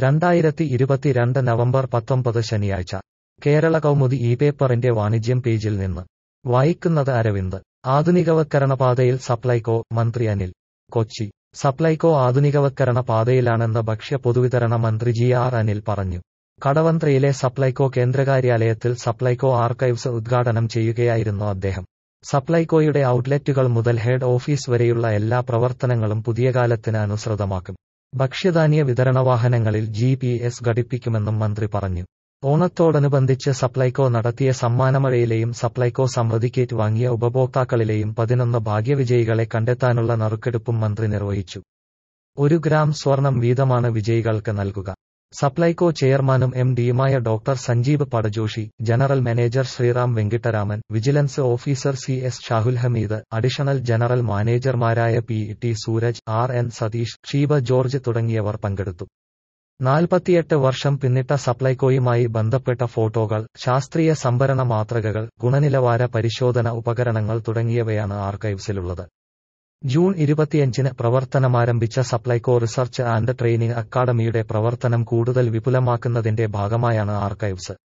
രണ്ടായിരത്തി ഇരുപത്തിരണ്ട് നവംബർ പത്തൊമ്പത് ശനിയാഴ്ച കേരള കൗമുദി ഈ പേപ്പറിന്റെ വാണിജ്യം പേജിൽ നിന്ന് വായിക്കുന്നത് അരവിന്ദ് ആധുനികവത്കരണ പാതയിൽ സപ്ലൈകോ മന്ത്രി അനിൽ കൊച്ചി സപ്ലൈകോ ആധുനികവത്കരണ പാതയിലാണെന്ന് ഭക്ഷ്യ പൊതുവിതരണ മന്ത്രി ജി ആർ അനിൽ പറഞ്ഞു കടവന്ത്രയിലെ സപ്ലൈകോ കേന്ദ്രകാര്യാലയത്തിൽ സപ്ലൈകോ ആർക്കൈവ്സ് ഉദ്ഘാടനം ചെയ്യുകയായിരുന്നു അദ്ദേഹം സപ്ലൈകോയുടെ ഔട്ട്ലെറ്റുകൾ മുതൽ ഹെഡ് ഓഫീസ് വരെയുള്ള എല്ലാ പ്രവർത്തനങ്ങളും പുതിയ കാലത്തിന് അനുസൃതമാക്കും ഭക്ഷ്യധാന്യ വിതരണ വാഹനങ്ങളിൽ ജി പി എസ് ഘടിപ്പിക്കുമെന്നും മന്ത്രി പറഞ്ഞു ഓണത്തോടനുബന്ധിച്ച് സപ്ലൈകോ നടത്തിയ സമ്മാനമഴയിലെയും സപ്ലൈകോ സമൃദ്ധിക്കേറ്റ് വാങ്ങിയ ഉപഭോക്താക്കളിലെയും പതിനൊന്ന് ഭാഗ്യവിജയികളെ കണ്ടെത്താനുള്ള നറുക്കെടുപ്പും മന്ത്രി നിർവഹിച്ചു ഒരു ഗ്രാം സ്വർണം വീതമാണ് വിജയികൾക്ക് നൽകുക സപ്ലൈകോ ചെയർമാനും എം ഡിയുമായ doctor Sanjeev Patjoshi general manager Sriram Venkitaraman vigilance officer C S Shahul Hameed additional general മാനേജർമാരായ P T Sooraj R N Satheesh Sheeba George തുടങ്ങിയവർ പങ്കെടുത്തു നാൽപ്പത്തിയെട്ട് വർഷം പിന്നിട്ട സപ്ലൈകോയുമായി ബന്ധപ്പെട്ട ഫോട്ടോകൾ ശാസ്ത്രീയ സംഭരണ മാതൃകകൾ ഗുണനിലവാര പരിശോധന ഉപകരണങ്ങൾ തുടങ്ങിയവയാണ് ആർക്കൈവ്സിലുള്ളത് ജൂൺ ഇരുപത്തിയഞ്ചിന് പ്രവർത്തനമാരംഭിച്ച സപ്ലൈകോ റിസർച്ച് ആൻഡ് ട്രെയിനിംഗ് അക്കാദമിയുടെ പ്രവർത്തനം കൂടുതൽ വിപുലമാക്കുന്നതിന്റെ ഭാഗമായാണ് ആർക്കൈവ്സ്